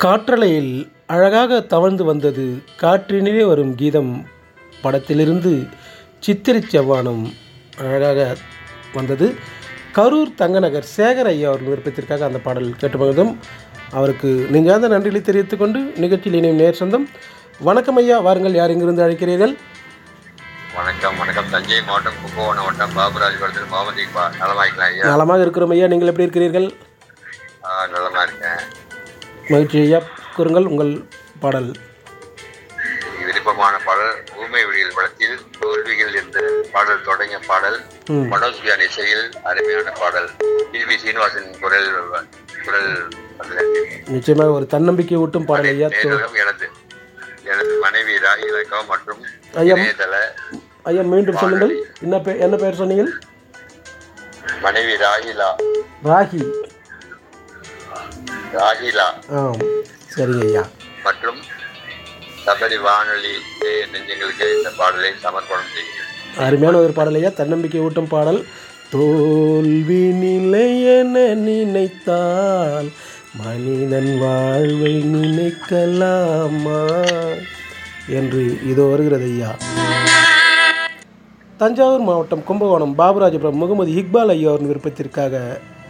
காற்றலையில் அழகாக தவழ்ந்து வந்தது காற்றினிலே வரும் கீதம் படத்திலிருந்து சித்திரை செவ்வானம் அழகாக வந்தது கரூர் தங்கநகர் சேகர் ஐயா அவர் விருப்பத்திற்காக அந்த பாடல் கேட்டு மகிழ்ந்தோம் அவருக்கு நெஞ்சார்ந்த நன்றிகளை தெரிவித்துக் கொண்டு நிகழ்ச்சியில் இணையும் நேர் சொந்தம் வணக்கம் ஐயா வாருங்கள் யார் இங்கிருந்து அழைக்கிறீர்கள் வணக்கம் வணக்கம் தஞ்சை மாவட்டம் கும்பகோணம் வட்டம் பாபுராஜ் படத்தில் முகமது இக்பால் நலமாய்க்கலாம் ஐயா நலமாக இருக்கிறோம் ஐயா நீங்கள் எப்படி இருக்கிறீர்கள் ஆ, நலமா இருக்கேன் மகிழ்ச்சி ஐயா கூறுங்கள் உங்கள் பாடல் எனக்கு விருப்பமான பாடல் ஊமை விழியில் படத்தில் தோல்விகள் என்ற பாடல் தொடங்கிய பாடல் ம். மனோஜ் வியான் இசையில் அருமையான பாடல் டி வி சீனிவாசன் குரல் குரல் அதுல நிச்சயமாக ஒரு தன்னம்பிக்கை ஊட்டும் பாடல் ஐயா தோ- நேரம் எனது எனது மனைவி ராகி இலக்கம் மற்றும் ஐயா. இணையதள ஐயா மீண்டும் சொல்லுங்கள் என்ன பே என்ன பெயர் சொன்னீங்கள் மனைவி ராகிலா ராகி ராகிலா ஆம் சரிங்க ஐயா மற்றும் சபரி வானொலி நேய நெஞ்சங்களுக்கு இந்த பாடலை சமர்ப்பணம் செய்கிறேன் அருமையான ஒரு பாடல் ஐயா தன்னம்பிக்கை ஊட்டும் பாடல் தோல்வி நிலை என நினைத்தால் மனிதன் வாழ்வை நினைக்கலாமா என்று இதோ வருகிறது ஐயா தஞ்சாவூர் மாவட்டம் கும்பகோணம் பாபுராஜபுரம் முகமது இக்பால் ஐயா அவரின் விருப்பத்திற்காக